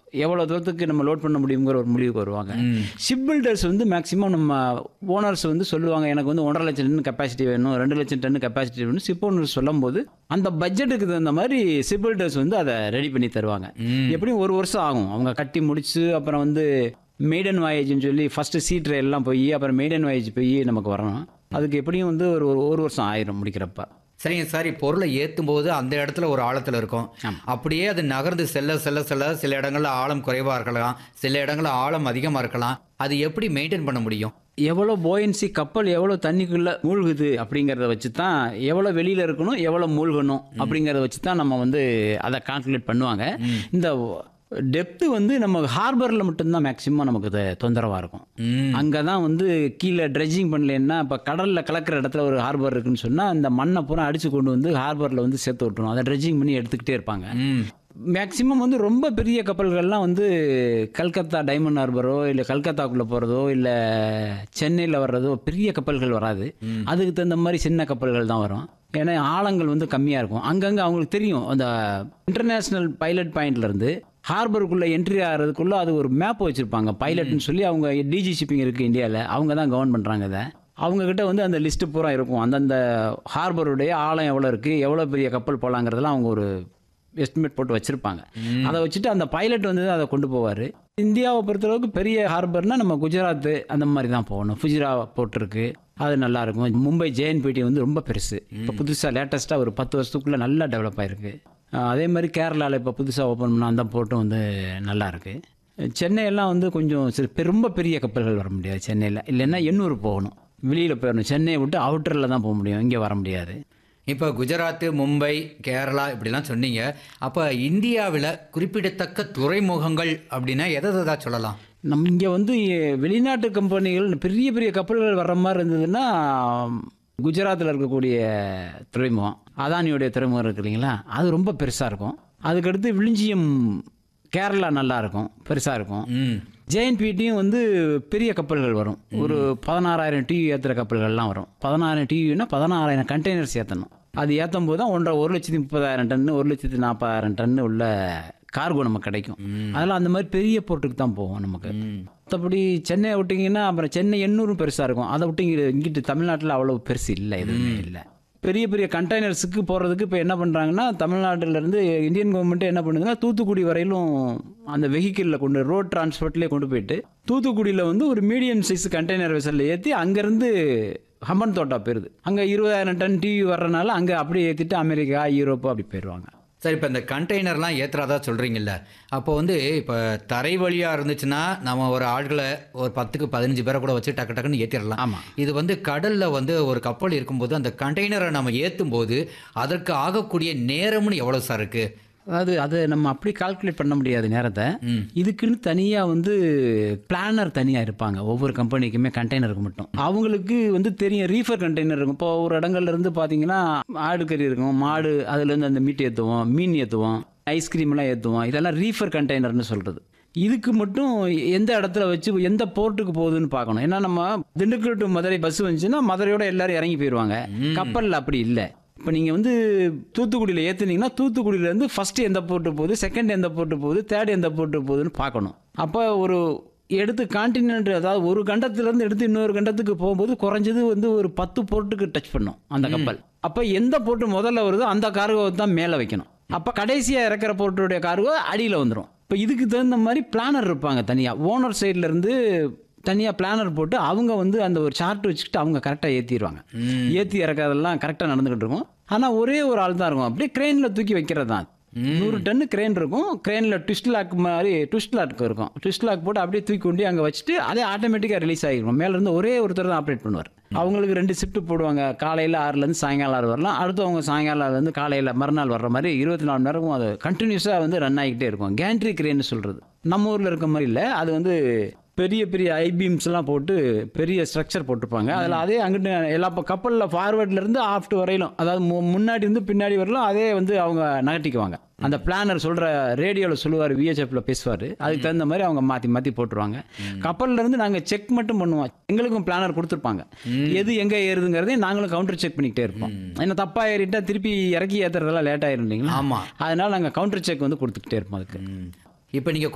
எவ்வளோ தூரத்துக்கு நம்ம லோட் பண்ண முடியுங்கிற ஒரு முடிவுக்கு வருவாங்க ஷிப் பில்டர்ஸ் வந்து மேக்ஸிமம் நம்ம ஓனர்ஸ் வந்து சொல்லுவாங்க எனக்கு வந்து ஒன்றரை லட்சம் டன் கெப்பாசிட்டி வேணும் ரெண்டு லட்சம் டன் கெப்பாசிட்டி வேணும் ஷிப் ஓனர்ஸ் சொல்லும்போது அந்த பட்ஜெட்டுக்கு தகுந்த மாதிரி ஷிப் பில்டர்ஸ் வந்து அதை ரெடி பண்ணி தருவாங்க எப்படியும் ஒரு வருஷம் ஆகும் அவங்க கட்டி முடிச்சு அப்புறம் வந்து மெய்டன் வாயேஜ்னு சொல்லி ஃபஸ்ட்டு சீ எல்லாம் போய் அப்புறம் மெய்டன் வாயேஜ் போய் நமக்கு வரணும் அதுக்கு எப்படியும் வந்து ஒரு ஒரு- ஒரு வருஷம் ஆயிரும் முடிக்கிறப்ப சரிங்க சார் இப்போ பொருளை ஏற்றும் போது அந்த இடத்துல ஒரு ஆழத்தில் இருக்கும் அப்படியே அது நகர்ந்து செல்ல செல்ல செல்ல சில இடங்கள்ல ஆழம் குறைவாக இருக்கலாம் சில இடங்கள்ல ஆழம் அதிகமாக இருக்கலாம் அது எப்படி மெயின்டைன் பண்ண முடியும் எவ்வளோ போயன்சி கப்பல் எவ்வளோ தண்ணிக்குள்ளே மூழ்குது அப்படிங்கிறத வச்சு தான் எவ்வளோ வெளியில் இருக்கணும் எவ்வளோ மூழ்கணும் அப்படிங்கிறத வச்சு தான் நம்ம வந்து அதை கால்குலேட் பண்ணுவாங்க இந்த டெப்த்து வந்து நம்ம ஹார்பரில் மட்டும்தான் மேக்ஸிமம் நமக்கு இது தொந்தரவாக இருக்கும் ம் அங்கே தான் வந்து கீழே ட்ரெட்ஜிங் பண்ணலன்னா இப்போ கடலில் கலக்கிற இடத்துல ஒரு ஹார்பர் இருக்குன்னு சொன்னால் அந்த மண்ணை பூரா அடித்து கொண்டு வந்து ஹார்பரில் வந்து சேர்த்து விட்டுரும் அதை ட்ரெட்ஜிங் பண்ணி எடுத்துக்கிட்டே இருப்பாங்க ம் மேக்ஸிமம் வந்து ரொம்ப பெரிய கப்பல்கள்லாம் வந்து கல்கத்தா டைமண்ட் ஹார்பரோ இல்லை கல்கத்தாக்குள்ளே போகிறதோ இல்லை சென்னையில் வர்றதோ பெரிய கப்பல்கள் வராது அதுக்கு தகுந்த மாதிரி சின்ன கப்பல்கள் தான் வரும் ஏன்னா ஆழங்கள் வந்து கம்மியாக இருக்கும் அங்கங்கே அவங்களுக்கு தெரியும் அந்த இன்டர்நேஷ்னல் பைலட் பாயிண்ட்லேருந்து ஹார்பருக்குள்ளே என்ட்ரி ஆகிறதுக்குள்ளே அது ஒரு மேப் வச்சுருப்பாங்க பைலட்னு சொல்லி அவங்க டிஜி ஷிப்பிங் இருக்குது இந்தியாவில் அவங்க தான் கவர்ன் பண்ணுறாங்க இதை அவங்கக்கிட்ட வந்து அந்த லிஸ்ட்டு பூரா இருக்கும் அந்தந்த ஹார்பருடைய ஆழம் எவ்வளோ இருக்குது எவ்வளோ பெரிய கப்பல் போகலாங்கிறதெல்லாம் அவங்க ஒரு எஸ்டிமேட் போட்டு வச்சுருப்பாங்க அதை வச்சுட்டு அந்த பைலட் வந்து அதை கொண்டு போவார் இந்தியாவை பொறுத்தளவுக்கு பெரிய ஹார்பர்னா நம்ம குஜராத் அந்த மாதிரி தான் போகணும் ஃபுஜிரா போட்டிருக்கு அது நல்லா இருக்கும் மும்பை ஜேஎன்பிடி வந்து ரொம்ப பெருசு இப்போ புதுசாக லேட்டஸ்ட்டாக ஒரு பத்து வருஷத்துக்குள்ளே நல்லா டெவலப் ஆயிருக்கு அஹ் அதே மாதிரி கேரளாவில் இப்போ புதுசாக ஓப்பன் பண்ண அந்த போர்ட்டும் வந்து நல்லா இருக்கு சென்னையெல்லாம் வந்து கொஞ்சம் சிறு பெ- ரொம்ப பெரிய கப்பல்கள் வர முடியாது சென்னையில் இல்லைன்னா எண்ணூர் போகணும் வெளியில் போயிடணும் சென்னையை விட்டு அவுட்டரில் தான் போக முடியும் இங்கே வர முடியாது இப்போ குஜராத் மும்பை கேரளா இப்படிலாம் சொன்னீங்க அப்போ இந்தியாவில் குறிப்பிடத்தக்க துறைமுகங்கள் அப்படின்னா எதை எதா சொல்லலாம் நம்ம இங்கே வந்து வெளிநாட்டு கம்பெனிகள் பெரிய பெரிய கப்பல்கள் வர்ற மாதிரி இருந்ததுன்னா குஜராத்தில் இருக்கக்கூடிய துறைமுகம் அதானியுடைய துறைமுகம் இருக்கு இல்லைங்களா அது ரொம்ப பெருசாக இருக்கும் அதுக்கடுத்து விழிஞ்சியம் கேரளா நல்லா இருக்கும் பெருசாக இருக்கும் ம் ஜேஎன்பிடியும் வந்து பெரிய கப்பல்கள் வரும் ஒரு பதினாறாயிரம் டிவி ஏற்றுற கப்பல்கள்லாம் வரும் பதினாயிரம் டிவினா பதினாறாயிரம் கண்டெய்னர்ஸ் ஏற்றணும் அது ஏற்றும் போது தான் ஒன்றரை ஒரு லட்சத்தி முப்பதாயிரம் டன்னு ஒரு லட்சத்தி நாற்பதாயிரம் டன்னு உள்ள கார்கோ நமக்கு கிடைக்கும் அதெல்லாம் அந்த மாதிரி பெரிய போர்ட்டுக்கு தான் போகும் நமக்கு மற்றபடி சென்னையை விட்டிங்கன்னா அப்புறம் சென்னை எண்ணூரும் பெருசாக இருக்கும் அதை விட்டு இங்கே இங்கிட்டு தமிழ்நாட்டில் அவ்வளோ பெருசு இல்லை எதுவுமே இல்லை பெரிய பெரிய கண்டெய்னர்ஸுக்கு போகிறதுக்கு இப்போ என்ன பண்ணுறாங்கன்னா தமிழ்நாட்டிலேருந்து இந்தியன் கவர்மெண்ட் என்ன பண்ணுதுன்னா தூத்துக்குடி வரையிலும் அந்த வெஹிக்கிளில் கொண்டு ரோட் டிரான்ஸ்போர்ட்லேயே கொண்டு போயிட்டு தூத்துக்குடியில் வந்து ஒரு மீடியம் சைஸ் கண்டெய்னர் வெசலில் ஏற்றி அங்கேருந்து ஹம்பன் தோட்டா போயிருது அங்கே இருபதாயிரம் டன் டிவி வர்றனால அங்கே அப்படியே ஏற்றிட்டு அமெரிக்கா யூரோப்பு அப்படி போயிடுவாங்க சரி இப்போ இந்த கண்டெய்னர்லாம் ஏற்றுறதா சொல்கிறீங்கல்ல அப்போ வந்து இப்போ தரை வழியாக இருந்துச்சுன்னா நம்ம ஒரு ஆட்களை ஒரு பத்துக்கு பதினஞ்சு பேரை கூட வச்சு டக்கு டக்குன்னு ஏற்றிடலாம் ஆமா. இது வந்து கடலில் வந்து ஒரு கப்பல் இருக்கும்போது அந்த கண்டெய்னரை நம்ம ஏற்றும் போது அதற்கு ஆகக்கூடிய நேரம்னு எவ்வளோ சார் இருக்குது அதாவது அதை நம்ம அப்படி கால்குலேட் பண்ண முடியாது நேரத்தை ம். இதுக்குன்னு தனியாக வந்து பிளானர் தனியாக இருப்பாங்க ஒவ்வொரு கம்பெனிக்குமே கண்டெய்னருக்கு மட்டும் அவங்களுக்கு வந்து தெரியும் ரீஃபர் கண்டெய்னர் இருக்கும் இப்போ ஒரு இடங்கள்ல இருந்து பார்த்தீங்கன்னா ஆடு கறி இருக்கும் மாடு அதுலேருந்து அந்த மீட் ஏற்றுவோம் மீன் ஏற்றுவோம் ஐஸ்கிரீம்லாம் ஏற்றுவோம் இதெல்லாம் ரீஃபர் கண்டெய்னர்னு சொல்கிறது இதுக்கு மட்டும் எந்த இடத்துல வச்சு எந்த போர்ட்டுக்கு போகுதுன்னு பார்க்கணும் ஏன்னா நம்ம திண்டுக்கல் டு மதுரை பஸ் வந்துச்சுன்னா மதுரையோட எல்லாரும் இறங்கி போயிடுவாங்க கப்பலில் அப்படி இல்லை இப்போ நீங்கள் வந்து தூத்துக்குடியில் ஏற்றுனீங்கன்னா தூத்துக்குடியிலேருந்து ஃபஸ்ட்டு எந்த போர்ட்டு போகுது செகண்ட் எந்த போர்ட்டு போகுது தேர்ட் எந்த போர்ட்டு போகுதுன்னு பார்க்கணும் அப்போ ஒரு எடுத்து கான்டினென்ட் அதாவது ஒரு கண்டத்திலேருந்து எடுத்து இன்னொரு கண்டத்துக்கு போகும்போது குறைஞ்சது வந்து ஒரு பத்து போர்ட்டுக்கு டச் பண்ணும் அந்த கப்பல் அப்போ எந்த போர்ட்டு முதல்ல வருதோ அந்த கார்கோவை தான் மேலே வைக்கணும் அப்போ கடைசியாக இறக்குற போர்ட்டுடைய கார்கோ அடியில் வந்துடும் இப்போ இதுக்கு தகுந்த மாதிரி பிளானர் இருப்பாங்க தனியாக ஓனர் சைட்லேருந்து தனியாக பிளானர் போட்டு அவங்க வந்து அந்த ஒரு சார்ட் வச்சுக்கிட்டு அவங்க கரெக்டாக ஏற்றிடுவாங்க ஏற்றி இறக்கறதெல்லாம் கரெக்டாக நடந்துக்கிட்டு இருக்கும் ஆனால் ஒரே ஒரு ஆள் தான் இருக்கும் அப்படியே க்ரெயினில் தூக்கி வைக்கிறது தான் நூறு டன்னு கிரேன் இருக்கும் கிரேனில் ட்விஸ்ட் லாக் மாதிரி ட்விஸ்ட் லாக் இருக்கும் ட்விஸ்ட் லாக் போட்டு அப்படியே தூக்கி கொண்டு அங்கே வச்சுட்டு அதே ஆட்டோமேட்டிக்காக ரிலீஸ் ஆகிருக்கும் மேலேருந்து ஒரே ஒருத்தர் தான் ஆப்ரேட் பண்ணுவார் அவங்களுக்கு ரெண்டு ஷிஃப்ட் போடுவாங்க காலையில் ஆறுலேருந்து சாயங்காலம் ஆறு வரலாம் அடுத்தவங்க சாயங்காலம் காலையில் மறுநாள் வர்ற மாதிரி இருபத்தி நாலு நேரமும் அது கண்டினியூஸாக வந்து ரன் ஆகிக்கிட்டே இருக்கும் கேண்ட்ரி கிரேன்னு சொல்கிறது நம்ம ஊரில் இருக்க மாதிரி இல்லை அது வந்து பெரிய பெரிய ஐபீம்ஸ்லாம் போட்டு பெரிய ஸ்ட்ரக்சர் போட்டிருப்பாங்க அதில் அதே அங்கிட்டு எல்லா இப்போ கப்பலில் ஃபார்வர்ட்லேருந்து ஆஃப்ட் வரையிலும் அதாவது மு- முன்னாடி இருந்து பின்னாடி வரலாம் அதே வந்து அவங்க நகட்டிக்குவாங்க அந்த பிளானர் சொல்கிற ரேடியோவில் சொல்லுவார் விஹெச்எஃப்ல பேசுவார் அதுக்கு தகுந்த மாதிரி அவங்க மாற்றி மாற்றி போட்டுருவாங்க கப்பல்ல இருந்து நாங்கள் செக் மட்டும் பண்ணுவோம் எங்களுக்கும் பிளானர் கொடுத்துருப்பாங்க எது எங்கே ஏறுதுங்கிறதையும் நாங்களும் கவுண்டர் செக் பண்ணிக்கிட்டே இருப்போம் ஏன்னா தப்பாக ஏறிட்டா திருப்பி இறக்கி ஏற்றுறதெல்லாம் லேட் ஆயிரும் இல்லைங்களா ஆமாம் அதனால நாங்கள் கவுண்டர் செக் வந்து கொடுத்துக்கிட்டே இருப்போம் அதுக்கு இப்போ நீங்கள்